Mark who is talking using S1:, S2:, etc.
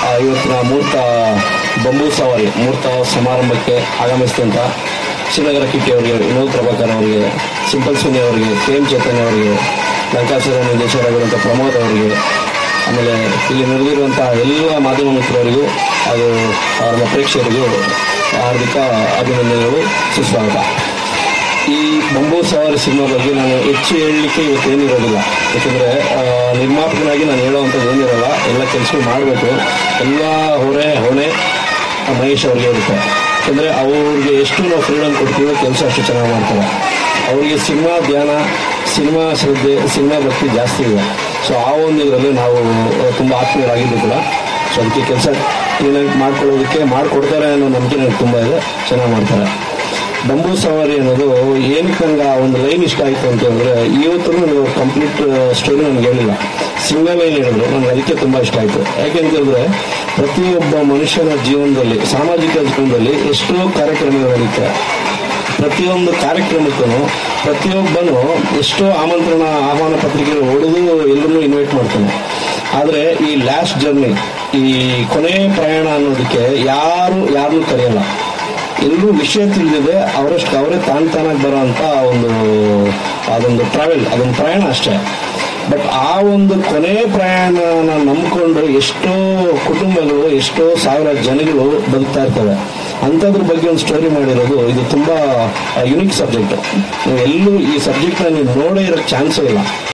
S1: ಆ, ಇವತ್ತಿನ ಮೂರ್ತ ಬಂಬೂ ಸವಾರಿ ಮೂರ್ತ ಸಮಾರಂಭಕ್ಕೆ ಆಗಮಿಸಿದಂಥ ಶ್ರೀನಗರ ಕಿಟ್ಟಿ ಅವರಿಗೆ ವಿನೋದ್ ಪ್ರಭಾಕರ್ ಅವರಿಗೆ ಸಿಂಪಲ್ ಸುನಿ ಅವರಿಗೆ ಕೆ ಎಂ ಚೇತನ್ ಅವರಿಗೆ ಲಂಕಾಸುರ ನಿರ್ದೇಶಕರಾಗಿರುವಂಥ ಪ್ರಮೋದ್ ಅವರಿಗೆ ಆಮೇಲೆ ಇಲ್ಲಿ ನಡೆದಿರುವಂಥ ಎಲ್ಲ ಮಾಧ್ಯಮ ಮಿತ್ರರಿಗೂ ಹಾಗೂ ನಮ್ಮ ಪ್ರೇಕ್ಷಕರಿಗೂ ಹಾರ್ದಿಕ ಅಭಿನಂದನೆಗಳು ಸುಸ್ವಾಗತ ಈ ಬಂಬೂ ಸವಾರಿ ಸಿನಿಮಾ ಬಗ್ಗೆ ನಾನು ಹೆಚ್ಚು ಹೇಳಲಿಕ್ಕೆ ಇವತ್ತು ಏನಿರೋದಿಲ್ಲ ಯಾಕಂದರೆ ನಿರ್ಮಾಪಕನಾಗಿ ನಾನು ಹೇಳುವಂಥದ್ದು ಏನಿರಲ್ಲ ಎಲ್ಲ ಕೆಲಸ ಮಾಡಬೇಕು ಎಲ್ಲ ಹೊರೆ ಹೊಣೆ ಮಹೇಶ್ ಅವ್ರಿಗೆ ಇರುತ್ತೆ ಯಾಕಂದರೆ ಅವ್ರಿಗೆ ಎಷ್ಟು ನಾವು ಫ್ರೀಡಮ್ ಕೊಡ್ತೀವೋ ಕೆಲಸ ಅಷ್ಟು ಚೆನ್ನಾಗಿ ಮಾಡ್ತಾರೆ ಅವರಿಗೆ ಸಿನಿಮಾ ಧ್ಯಾನ ಸಿನಿಮಾ ಶ್ರದ್ಧೆ ಸಿನಿಮಾ ಭಕ್ತಿ ಜಾಸ್ತಿ ಇದೆ ಸೊ ಆ ಒಂದು ಇದರಲ್ಲಿ ನಾವು ತುಂಬ ಆತ್ಮೀಯರಾಗಿದ್ದು ಕೂಡ ಸೊ ಅದಕ್ಕೆ ಕೆಲಸ ಕ್ಲೀನಾಗಿ ಮಾಡ್ಕೊಳ್ಳೋದಕ್ಕೆ ಮಾಡಿಕೊಡ್ತಾರೆ ಅನ್ನೋ ನಂಬಿಕೆ ನನಗೆ ತುಂಬ ಇದೆ ಚೆನ್ನಾಗಿ ಮಾಡ್ತಾರೆ ಬಂಬೂ ಸವಾರಿ ಅನ್ನೋದು ಏನಕ್ಕೆ ನಂಗೆ ಆ ಒಂದು ಲೈನ್ ಇಷ್ಟ ಆಯಿತು ಅಂತಂದರೆ ಇವತ್ತು ನೀವು ಕಂಪ್ಲೀಟ್ ಸ್ಟೋರಿ ನನಗೆ ಹೇಳಿಲ್ಲ ಸಿಂಗಲ್ ಲೈನ್ ಹೇಳಿದ್ರು ನನಗೆ ಅದಕ್ಕೆ ತುಂಬ ಇಷ್ಟ ಆಯಿತು ಯಾಕೆಂತಂದರೆ ಪ್ರತಿಯೊಬ್ಬ ಮನುಷ್ಯನ ಜೀವನದಲ್ಲಿ ಸಾಮಾಜಿಕ ಜೀವನದಲ್ಲಿ ಎಷ್ಟೋ ಕಾರ್ಯಕ್ರಮಗಳು ನಡೆಯುತ್ತೆ ಪ್ರತಿಯೊಂದು ಕಾರ್ಯಕ್ರಮಕ್ಕೂ ಪ್ರತಿಯೊಬ್ಬನು ಎಷ್ಟೋ ಆಮಂತ್ರಣ ಆಹ್ವಾನ ಪತ್ರಿಕೆ ಹೊಡೆದು ಎಲ್ಲರನ್ನೂ ಇನ್ವೈಟ್ ಮಾಡ್ತಾನೆ ಆದರೆ ಈ ಲಾಸ್ಟ್ ಜರ್ನಿ ಈ ಕೊನೆ ಪ್ರಯಾಣ ಅನ್ನೋದಕ್ಕೆ ಯಾರು ಯಾರನ್ನೂ ಕರೆಯಲ್ಲ ಎಲ್ಲರೂ ವಿಷಯ ತಿಳಿದಿದೆ ಅವರಷ್ಟು ಅವರೇ ತಾನ್ ತಾನಾಗಿ ಬರೋಂಥ ಒಂದು ಅದೊಂದು ಟ್ರಾವೆಲ್ ಅದೊಂದು ಪ್ರಯಾಣ ಅಷ್ಟೇ ಬಟ್ ಆ ಒಂದು ಕೊನೆ ಪ್ರಯಾಣನ ನಂಬಿಕೊಂಡು ಎಷ್ಟೋ ಕುಟುಂಬಗಳು ಎಷ್ಟೋ ಸಾವಿರ ಜನಗಳು ಬದುಕ್ತಾ ಇರ್ತವೆ ಅಂಥದ್ರ ಬಗ್ಗೆ ಒಂದು ಸ್ಟೋರಿ ಮಾಡಿರೋದು ಇದು ತುಂಬ ಯುನಿಕ್ ಸಬ್ಜೆಕ್ಟ್ ನೀವು ಎಲ್ಲೂ ಈ ಸಬ್ಜೆಕ್ಟ್ನ ನೀವು ನೋಡೇ ಇರೋಕ್ಕೆ ಚಾನ್ಸೇ ಇಲ್ಲ